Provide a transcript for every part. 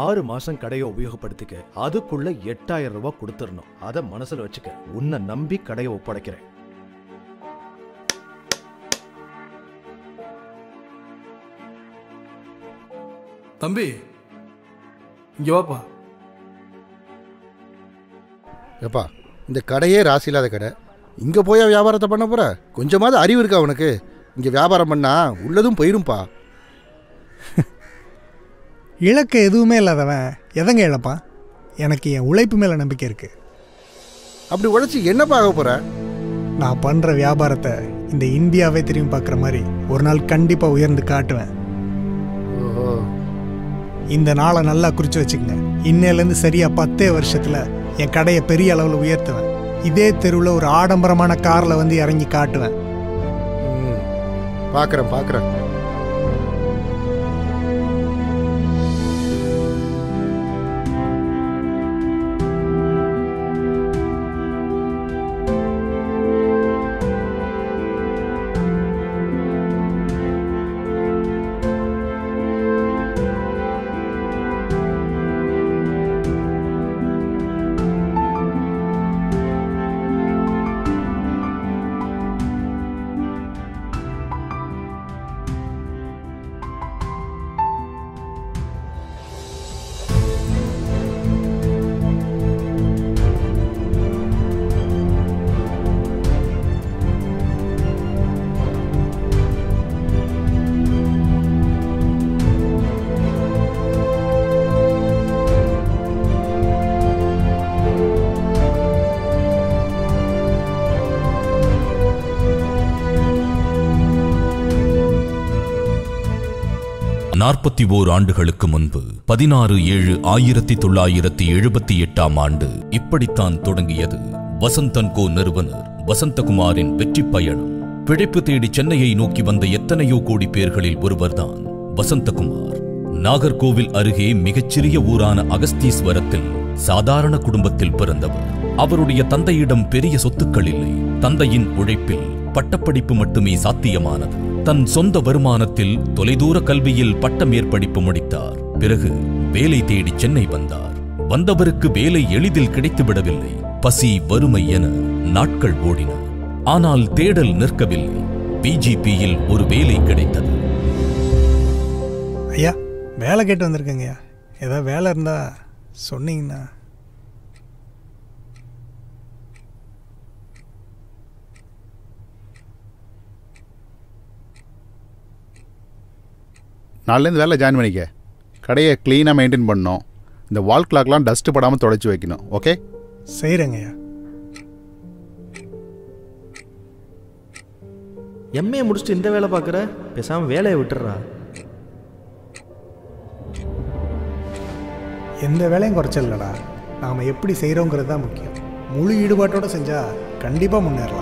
ஆறு மாசம் கடையை உபயோகப்படுத்திக்க அதுக்குள்ள எட்டாயிரம் ரூபாய் கொடுத்துடணும் அதை மனசுல வச்சுக்க உன்னை நம்பி கடையை ஒப்படைக்கிறேன் தம்பி இங்க வாப்பா ஏப்பா இந்த கடையே ராசி இல்லாத கடை இங்கே போய் வியாபாரத்தை பண்ண போற கொஞ்சமாவது அறிவு இருக்கா அவனுக்கு இங்கே வியாபாரம் பண்ணா உள்ளதும் போயிரும்பா இழக்க எதுவுமே இல்லாதவன் எதங்க இழப்பான் எனக்கு என் உழைப்பு மேலே நம்பிக்கை இருக்கு அப்படி உழைச்சி என்னப்பா ஆக போற நான் பண்ணுற வியாபாரத்தை இந்த இந்தியாவே திரும்பி பார்க்குற மாதிரி ஒரு நாள் கண்டிப்பாக உயர்ந்து காட்டுவேன் ஓஹோ இந்த நாளை நல்லா குறித்து வச்சுக்கங்க இன்னையிலேருந்து சரியாக பத்தே வருஷத்தில் என் கடையை பெரிய அளவில் உயர்த்துவேன் இதே தெருவில் ஒரு ஆடம்பரமான காரில் வந்து இறங்கி காட்டுவேன் ம் பார்க்குறேன் பார்க்குறேன் நாற்பத்தி ஓர் ஆண்டுகளுக்கு முன்பு பதினாறு ஏழு ஆயிரத்தி தொள்ளாயிரத்தி எழுபத்தி எட்டாம் ஆண்டு இப்படித்தான் தொடங்கியது வசந்தன் கோ நிறுவனர் வசந்தகுமாரின் வெற்றி பயணம் பிழைப்பு தேடி சென்னையை நோக்கி வந்த எத்தனையோ கோடி பேர்களில் ஒருவர்தான் வசந்தகுமார் நாகர்கோவில் அருகே மிகச்சிறிய ஊரான அகஸ்தீஸ்வரத்தில் சாதாரண குடும்பத்தில் பிறந்தவர் அவருடைய தந்தையிடம் பெரிய சொத்துக்கள் இல்லை தந்தையின் உழைப்பில் பட்டப்படிப்பு மட்டுமே சாத்தியமானது தன் சொந்த வருமானத்தில் தொலைதூர கல்வியில் பட்ட மேற்படிப்பு முடித்தார் பிறகு வேலை தேடி சென்னை வந்தார் வந்தவருக்கு வேலை எளிதில் கிடைத்துவிடவில்லை பசி வறுமை என நாட்கள் ஓடின ஆனால் தேடல் நிற்கவில்லை பிஜிபியில் ஒரு வேலை கிடைத்தது ஐயா வேலை கேட்டு வந்திருக்கேங்கய்யா ஏதாவது வேலை இருந்தால் சொன்னீங்கன்னா நாலுலேருந்து வேலை ஜாயின் பண்ணிக்க கடையை க்ளீனாக மெயின்டைன் பண்ணணும் இந்த வால் கிளாக்லாம் டஸ்ட் படாமல் தொடச்சி வைக்கணும் ஓகே செய்கிறேங்கய்யா எம்ஏ முடிச்சுட்டு இந்த வேலை பார்க்குற பேசாமல் வேலையை விட்டுறா எந்த வேலையும் குறைச்சல்லடா நாம் எப்படி செய்கிறோங்கிறது தான் முக்கியம் முழு ஈடுபாட்டோடு செஞ்சால் கண்டிப்பாக முன்னேறலாம்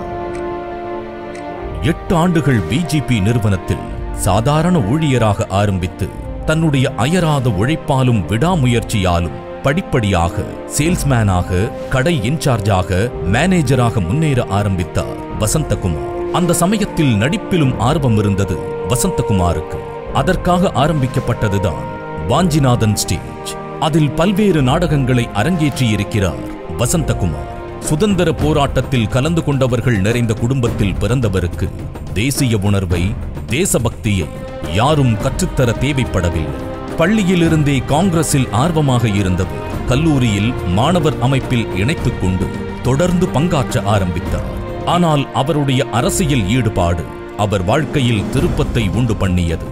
எட்டு ஆண்டுகள் பிஜிபி நிறுவனத்தில் சாதாரண ஊழியராக ஆரம்பித்து தன்னுடைய அயராத உழைப்பாலும் விடாமுயற்சியாலும் படிப்படியாக சேல்ஸ்மேனாக கடை இன்சார்ஜாக மேனேஜராக முன்னேற ஆரம்பித்தார் வசந்தகுமார் அந்த சமயத்தில் நடிப்பிலும் ஆர்வம் இருந்தது வசந்தகுமாருக்கு அதற்காக ஆரம்பிக்கப்பட்டதுதான் வாஞ்சிநாதன் ஸ்டேஜ் அதில் பல்வேறு நாடகங்களை அரங்கேற்றியிருக்கிறார் வசந்தகுமார் சுதந்திர போராட்டத்தில் கலந்து கொண்டவர்கள் நிறைந்த குடும்பத்தில் பிறந்தவருக்கு தேசிய உணர்வை தேசபக்தியை யாரும் கற்றுத்தர தேவைப்படவில்லை பள்ளியிலிருந்தே காங்கிரஸில் ஆர்வமாக இருந்தவர் கல்லூரியில் மாணவர் அமைப்பில் இணைத்துக் கொண்டு தொடர்ந்து பங்காற்ற ஆரம்பித்தார் ஆனால் அவருடைய அரசியல் ஈடுபாடு அவர் வாழ்க்கையில் திருப்பத்தை உண்டு பண்ணியது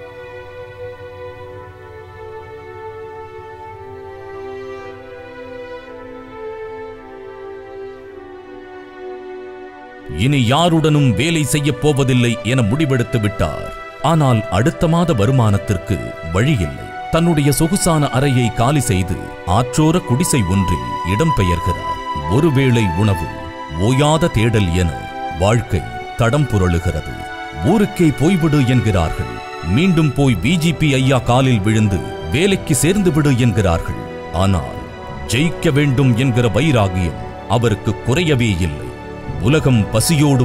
இனி யாருடனும் வேலை செய்யப் போவதில்லை என முடிவெடுத்து விட்டார் ஆனால் அடுத்த மாத வருமானத்திற்கு வழியில்லை தன்னுடைய சொகுசான அறையை காலி செய்து ஆற்றோர குடிசை ஒன்றில் இடம்பெயர்கிறார் ஒருவேளை உணவு ஓயாத தேடல் என வாழ்க்கை தடம் புரளுகிறது ஊருக்கே போய்விடு என்கிறார்கள் மீண்டும் போய் பிஜிபி ஐயா காலில் விழுந்து வேலைக்கு சேர்ந்து விடு என்கிறார்கள் ஆனால் ஜெயிக்க வேண்டும் என்கிற வைராகியம் அவருக்கு குறையவே இல்லை உலகம் பசியோடு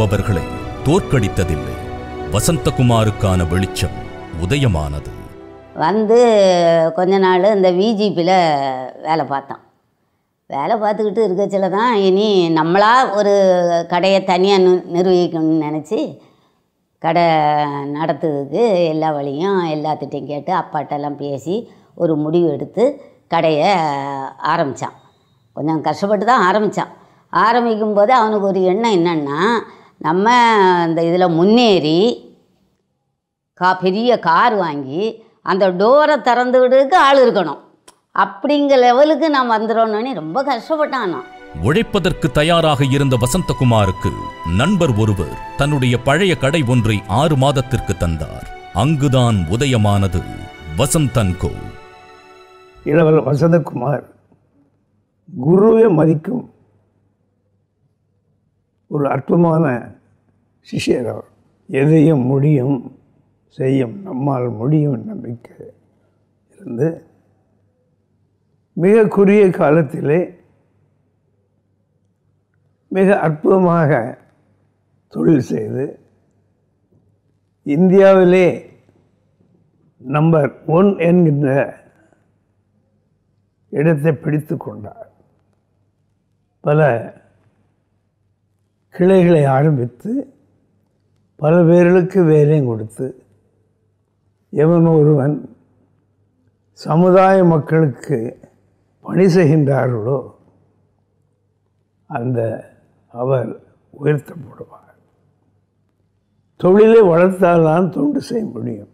போராடுபவர்களை தோற்கடித்ததில்லை வசந்தகுமாருக்கான வெளிச்சம் உதயமானது வந்து கொஞ்ச நாள் இந்த விஜிபியில் வேலை பார்த்தோம் வேலை பார்த்துக்கிட்டு இருக்கச்சில தான் இனி நம்மளா ஒரு கடையை தனியாக நி நிர்வகிக்கணும்னு நினச்சி கடை நடத்துறதுக்கு எல்லா வழியும் எல்லாத்திட்டையும் கேட்டு அப்பாட்டெல்லாம் பேசி ஒரு முடிவு எடுத்து கடையை ஆரம்பித்தான் கொஞ்சம் கஷ்டப்பட்டு தான் ஆரம்பித்தான் ஆரம்பிக்கும் போது அவனுக்கு ஒரு எண்ணம் என்னென்னா நம்ம இந்த இதில் முன்னேறி கா பெரிய கார் வாங்கி அந்த டோரை திறந்து விடுறதுக்கு ஆள் இருக்கணும் அப்படிங்கிற லெவலுக்கு நான் வந்துடணும்னு ரொம்ப கஷ்டப்பட்டான் நான் உழைப்பதற்கு தயாராக இருந்த வசந்தகுமாருக்கு நண்பர் ஒருவர் தன்னுடைய பழைய கடை ஒன்றை ஆறு மாதத்திற்கு தந்தார் அங்குதான் உதயமானது வசந்தன்கோ இளவல் வசந்தகுமார் குருவை மதிக்கும் ஒரு அற்புதமான சிஷ்யர் அவர் எதையும் முடியும் செய்யும் நம்மால் முடியும் நம்பிக்கை இருந்து மிக குறுகிய காலத்திலே மிக அற்புதமாக தொழில் செய்து இந்தியாவிலே நம்பர் ஒன் என்கின்ற இடத்தை பிடித்து கொண்டார் பல கிளைகளை ஆரம்பித்து பல பேர்களுக்கு வேலையும் கொடுத்து எவன் ஒருவன் சமுதாய மக்களுக்கு பணி செய்கின்றார்களோ அந்த அவர் உயர்த்தப்படுவார் தொழிலை வளர்த்தால்தான் தொண்டு செய்ய முடியும்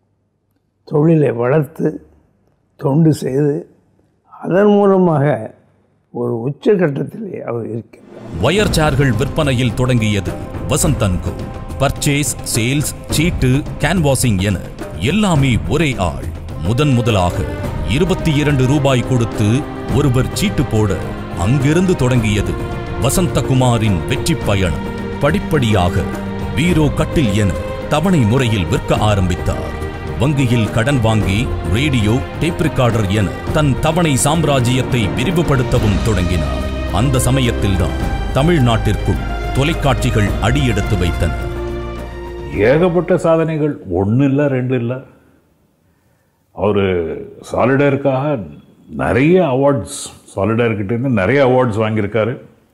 தொழிலை வளர்த்து தொண்டு செய்து அதன் மூலமாக ஒரு உச்சகட்டத்திலே அவர் இருக்கிறார் வயர் சேர்கள் விற்பனையில் தொடங்கியது வசந்தன்கோ பர்ச்சேஸ் சேல்ஸ் சீட்டு கேன்வாசிங் என எல்லாமே ஒரே ஆள் முதன் முதலாக இருபத்தி இரண்டு ரூபாய் கொடுத்து ஒருவர் சீட்டு போட அங்கிருந்து தொடங்கியது வசந்தகுமாரின் வெற்றி பயணம் படிப்படியாக பீரோ கட்டில் என தவணை முறையில் விற்க ஆரம்பித்தார் வங்கியில் கடன் வாங்கி ரேடியோ டேப் ரெக்கார்டர் என தன் தவணை சாம்ராஜ்யத்தை விரிவுபடுத்தவும் தொடங்கினார் அந்த சமயத்தில்தான் தமிழ்நாட்டிற்குள் தொலைக்காட்சிகள் அடியெடுத்து வைத்தன ஏகப்பட்ட சாதனைகள் ஒன்று இல்லை ரெண்டு இல்லை அவர் சாலிடருக்காக நிறைய அவார்ட்ஸ் சாலிடர்கிட்டேருந்து நிறைய அவார்ட்ஸ் வாங்கியிருக்காரு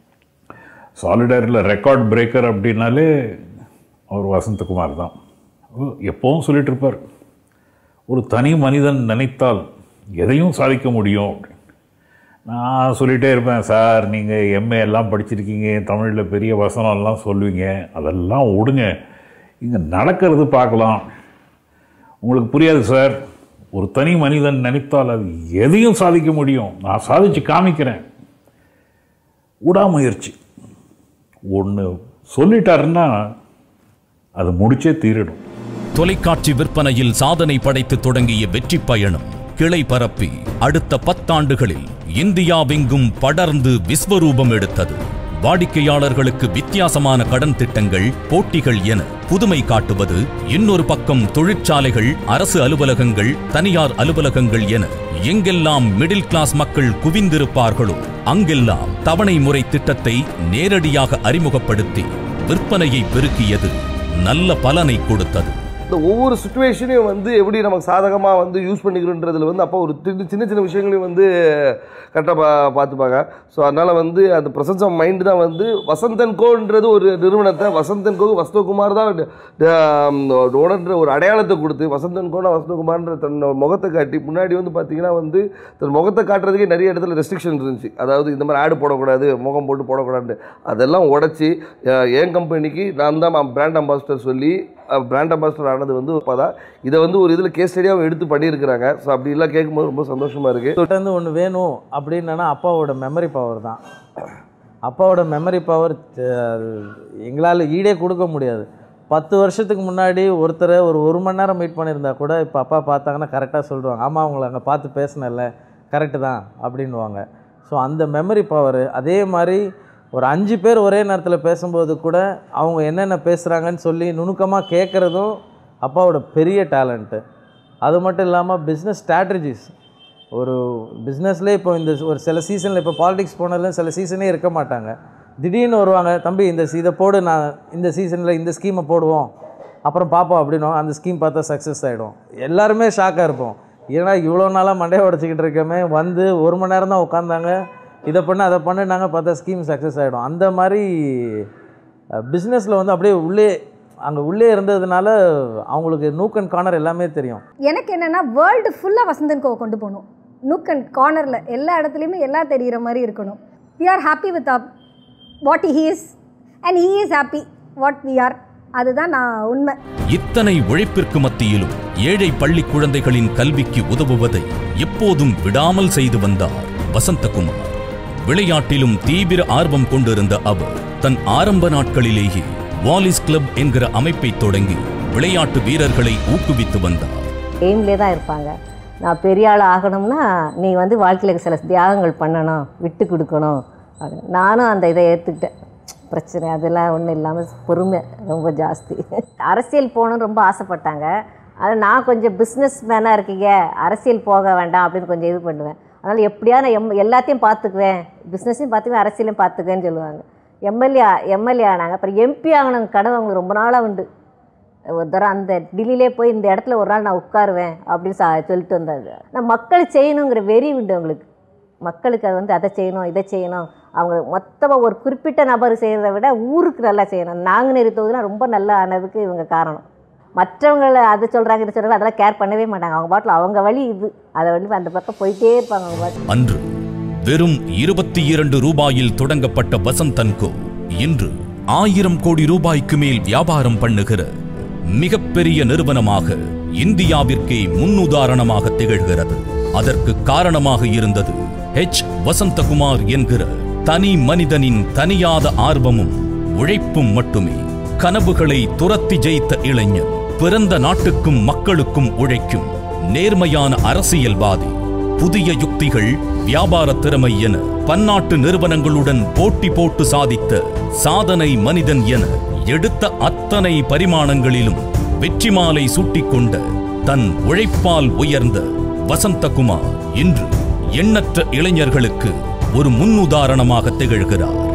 சாலிடரில் ரெக்கார்ட் பிரேக்கர் அப்படின்னாலே அவர் வசந்தகுமார் தான் எப்பவும் சொல்லிட்டு இருப்பார் ஒரு தனி மனிதன் நினைத்தால் எதையும் சாதிக்க முடியும் அப்படின்னு நான் சொல்லிகிட்டே இருப்பேன் சார் நீங்கள் எம்ஏ எல்லாம் படிச்சிருக்கீங்க தமிழில் பெரிய வசனம்லாம் சொல்லுவீங்க அதெல்லாம் விடுங்க இங்கே நடக்கிறது பார்க்கலாம் உங்களுக்கு புரியாது சார் ஒரு தனி மனிதன் நினைத்தால் அது எதையும் சாதிக்க முடியும் நான் சாதிச்சு காமிக்கிறேன் விடாமுயற்சி ஒன்று சொல்லிட்டாருன்னா அது முடிச்சே தீரிடும் தொலைக்காட்சி விற்பனையில் சாதனை படைத்து தொடங்கிய வெற்றி பயணம் கிளை பரப்பி அடுத்த பத்தாண்டுகளில் இந்தியாவெங்கும் படர்ந்து விஸ்வரூபம் எடுத்தது வாடிக்கையாளர்களுக்கு வித்தியாசமான கடன் திட்டங்கள் போட்டிகள் என புதுமை காட்டுவது இன்னொரு பக்கம் தொழிற்சாலைகள் அரசு அலுவலகங்கள் தனியார் அலுவலகங்கள் என எங்கெல்லாம் மிடில் கிளாஸ் மக்கள் குவிந்திருப்பார்களோ அங்கெல்லாம் தவணை முறை திட்டத்தை நேரடியாக அறிமுகப்படுத்தி விற்பனையை பெருக்கியது நல்ல பலனை கொடுத்தது இந்த ஒவ்வொரு சுச்சுவேஷனையும் வந்து எப்படி நமக்கு சாதகமாக வந்து யூஸ் பண்ணிக்கிறன்றதுல வந்து அப்போ ஒரு சின்ன சின்ன சின்ன விஷயங்களையும் வந்து கரெக்டாக பா பார்த்துப்பாங்க ஸோ அதனால் வந்து அந்த ப்ரெசன்ஸ் ஆஃப் மைண்டு தான் வந்து வசந்தன் கோன்றது ஒரு நிறுவனத்தை வசந்தன் கோ வசந்தகுமார் தான் ஓடன்ற ஒரு அடையாளத்தை கொடுத்து வசந்தன் கோனா வசந்தகுமார்ன்ற தன் முகத்தை காட்டி முன்னாடி வந்து பார்த்தீங்கன்னா வந்து தன் முகத்தை காட்டுறதுக்கே நிறைய இடத்துல ரெஸ்ட்ரிக்ஷன் இருந்துச்சு அதாவது இந்த மாதிரி ஆடு போடக்கூடாது முகம் போட்டு போடக்கூடாதுன்னு அதெல்லாம் உடச்சி என் கம்பெனிக்கு நான் தான் பிராண்ட் அம்பாசிடர் சொல்லி பிராண்ட் அம்பாசிடர் ஆனது வந்து இப்போதான் இதை வந்து ஒரு இதில் கேஸ் ஸ்டடியாக எடுத்து பண்ணியிருக்கிறாங்க ஸோ அப்படி எல்லாம் கேட்கும்போது ரொம்ப சந்தோஷமாக இருக்குது வந்து ஒன்று வேணும் அப்படின்னா அப்பாவோட மெமரி பவர் தான் அப்பாவோட மெமரி பவர் எங்களால் ஈடே கொடுக்க முடியாது பத்து வருஷத்துக்கு முன்னாடி ஒருத்தரை ஒரு ஒரு மணி நேரம் மீட் பண்ணியிருந்தா கூட இப்போ அப்பா பார்த்தாங்கன்னா கரெக்டாக சொல்லிடுவாங்க ஆமாம் அவங்கள அங்கே பார்த்து பேசினல கரெக்டு தான் அப்படின்வாங்க ஸோ அந்த மெமரி பவர் அதே மாதிரி ஒரு அஞ்சு பேர் ஒரே நேரத்தில் பேசும்போது கூட அவங்க என்னென்ன பேசுகிறாங்கன்னு சொல்லி நுணுக்கமாக கேட்குறதும் அப்பாவோட பெரிய டேலண்ட்டு அது மட்டும் இல்லாமல் பிஸ்னஸ் ஸ்ட்ராட்டஜிஸ் ஒரு பிஸ்னஸ்லேயே இப்போ இந்த ஒரு சில சீசனில் இப்போ பாலிடிக்ஸ் போனதுல சில சீசனே இருக்க மாட்டாங்க திடீர்னு வருவாங்க தம்பி இந்த இதை போடு நான் இந்த சீசனில் இந்த ஸ்கீமை போடுவோம் அப்புறம் பார்ப்போம் அப்படின்னும் அந்த ஸ்கீம் பார்த்தா சக்ஸஸ் ஆகிடும் எல்லாருமே ஷாக்காக இருப்போம் ஏன்னா இவ்வளோ நாளாக மண்டையை உடச்சிக்கிட்டு இருக்கமே வந்து ஒரு மணி நேரம் தான் உட்காந்தாங்க இதை பண்ண அதை பண்ணுனாங்க பார்த்தா ஸ்கீம் சக்ஸஸ் ஆகிடும் அந்த மாதிரி பிஸ்னஸில் வந்து அப்படியே உள்ளே அங்கே உள்ளே இருந்ததுனால அவங்களுக்கு நூக் அண்ட் கார்னர் எல்லாமே தெரியும் எனக்கு என்னென்னா வேர்ல்டு ஃபுல்லாக வசந்தன் கோவை கொண்டு போகணும் நுக் அண்ட் கார்னரில் எல்லா இடத்துலையுமே எல்லாம் தெரிகிற மாதிரி இருக்கணும் we are happy with up what he is and he is happy what we are அதுதான் நான் உண்மை இத்தனை உழைப்பிற்கு மத்தியிலும் ஏழை பள்ளி குழந்தைகளின் கல்விக்கு உதவுவதை எப்போதும் விடாமல் செய்து வந்தார் வசந்தகுமார் விளையாட்டிலும் தீவிர ஆர்வம் கொண்டிருந்த அவர் தன் ஆரம்ப நாட்களிலேயே வாலிஸ் கிளப் என்கிற அமைப்பை தொடங்கி விளையாட்டு வீரர்களை ஊக்குவித்து வந்தார் எய்ம்லே தான் இருப்பாங்க நான் பெரிய ஆள் ஆகணும்னா நீ வந்து வாழ்க்கையில் சில தியாகங்கள் பண்ணணும் விட்டு கொடுக்கணும் அப்படின்னு. நானும் அந்த இதை ஏற்றுக்கிட்டேன் பிரச்சனை அதெல்லாம் ஒன்றும் இல்லாமல் பொறுமை ரொம்ப ஜாஸ்தி அரசியல் போகணும்னு ரொம்ப ஆசைப்பட்டாங்க அது நான் கொஞ்சம் பிஸ்னஸ் மேனாக இருக்கீங்க அரசியல் போக வேண்டாம் அப்படின்னு கொஞ்சம் இது பண்ணுவேன் அதனால் எப்படியா நான் எம் எல்லாத்தையும் பார்த்துக்குவேன் பிஸ்னஸையும் பார்த்துக்குவேன் அரசியலையும் பார்த்துக்குவேன்னு சொல்லுவாங்க எம்எல்ஏ எம்எல்ஏ ஆனாங்க அப்புறம் எம்பி ஆகணும் கனவு அவங்களுக்கு ரொம்ப நாளாக உண்டு ஒரு தடவை அந்த டில்லியிலே போய் இந்த இடத்துல ஒரு நாள் நான் உட்காருவேன் அப்படின்னு சா சொல்லிட்டு வந்தாங்க நான் மக்கள் செய்யணுங்கிற வெறி உண்டு அவங்களுக்கு மக்களுக்கு அது வந்து அதை செய்யணும் இதை செய்யணும் அவங்க மொத்தமாக ஒரு குறிப்பிட்ட நபர் செய்கிறத விட ஊருக்கு நல்லா செய்யணும் நாங்குநேரி தொகுதிலாம் ரொம்ப நல்லா ஆனதுக்கு இவங்க காரணம் மற்றவங்களை அது சொல்கிறாங்க இது சொல்கிறாங்க அதெல்லாம் கேர் பண்ணவே மாட்டாங்க அவங்க பாட்டில் அவங்க வழி இது அதை வந்து அந்த பக்கம் போயிட்டே இருப்பாங்க அவங்க பாட்டு அன்று வெறும் இருபத்தி இரண்டு ரூபாயில் தொடங்கப்பட்ட வசந்தன்கோ இன்று ஆயிரம் கோடி ரூபாய்க்கு மேல் வியாபாரம் பண்ணுகிற மிகப்பெரிய நிறுவனமாக இந்தியாவிற்கே முன்னுதாரணமாக திகழ்கிறது அதற்கு காரணமாக இருந்தது ஹெச் வசந்தகுமார் என்கிற தனி மனிதனின் தனியாத ஆர்வமும் உழைப்பும் மட்டுமே கனவுகளை துரத்தி ஜெயித்த இளைஞன் பிறந்த நாட்டுக்கும் மக்களுக்கும் உழைக்கும் நேர்மையான அரசியல்வாதி புதிய யுக்திகள் வியாபார திறமை என பன்னாட்டு நிறுவனங்களுடன் போட்டி போட்டு சாதித்த சாதனை மனிதன் என எடுத்த அத்தனை பரிமாணங்களிலும் வெற்றி மாலை சூட்டிக்கொண்ட தன் உழைப்பால் உயர்ந்த வசந்தகுமார் இன்று எண்ணற்ற இளைஞர்களுக்கு ஒரு முன்னுதாரணமாக திகழ்கிறார்